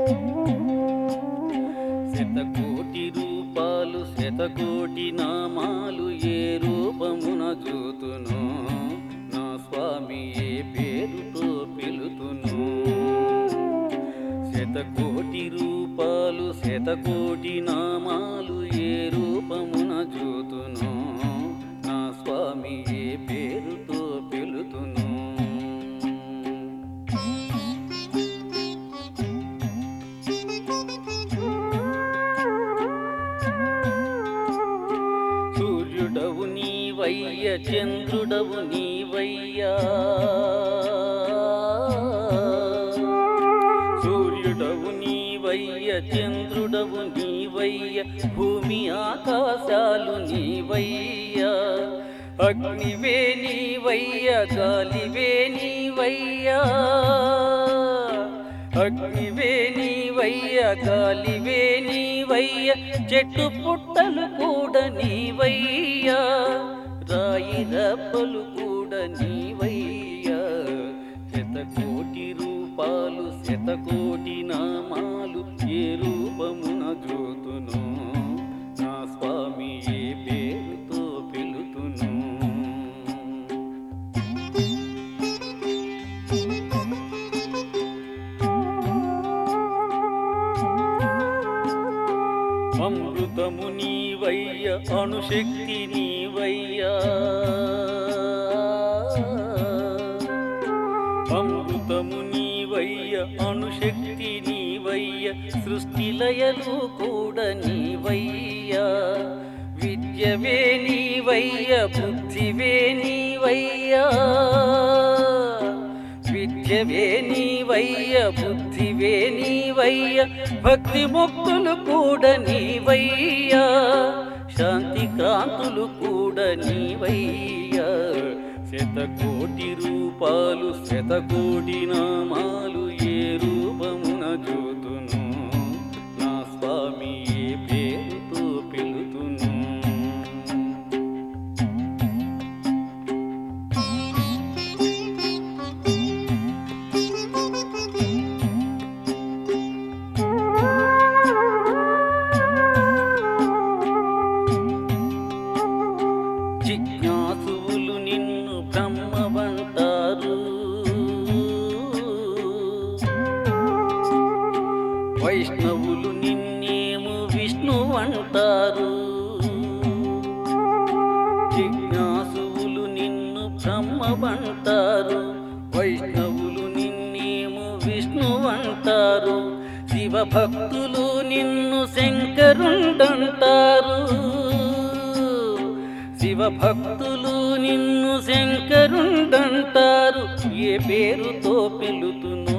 శతకోటి రూపాలు శతకోటి నామాలు ఏ రూపమున చూతును నా స్వామి ఏ పేరుతో పిలుతును శతకోటి రూపాలు శతకోటి నామాలు ఏ రూపమున చూతును నా స్వామి ఏ పేరుతో పిలుతును సూర్యుడవు నీవయ్య చంద్రుడవు నీవయ్యా సూర్యుడవు నీవయ్య చంద్రుడవు నీవయ్య భూమి ఆకాశాలు నీవయ్యా అగ్నివే నీవయ్య గాలివే నీవయ్యా అగ్నివే నీవయ్య గాలివే నీవయ్య చెట్టు పుట్టలు కూడా నీవయ్యా రాయి రప్పలు కూడా నీవయ్యా శతకోటి రూపాలు శతకోటి నామాలు ఏ రూపమున జోతును నా స్వామి ఏ పేరుతో పిలుతును అమృతము నీవయ్య అణుశక్తి నీవయ్యా అమృతము నీవయ్య అణుశక్తి నీవయ్య సృష్టి లయలు కూడా నీవయ్యా విద్యవే నీవయ్య బుద్ధివే నీవయ్యా విద్యవే నీవయ్య బుద్ధివే నీవయ్య భక్తి ముక్తులు కూడా నీవయ్యా శాంతి కాంతులు కూడా నీవయ్యా శతకోటి రూపాలు శతకోటి నామాలు ఏ రూపమున చూతును నా స్వామి ఏ పేరుతో పిలుతును జిజ్ఞాసువులు నిన్ను బ్రహ్మవంటారు వైష్ణవులు నిన్నేము విష్ణు అంటారు జిజ్ఞాసువులు నిన్ను బ్రహ్మవంటారు వైష్ణవులు నిన్నేము విష్ణు అంటారు శివ భక్తులు నిన్ను శంకరుండంటారు శివ భక్తులు నిన్ను శంకరుండంటారు ఏ పేరుతో పిలుతును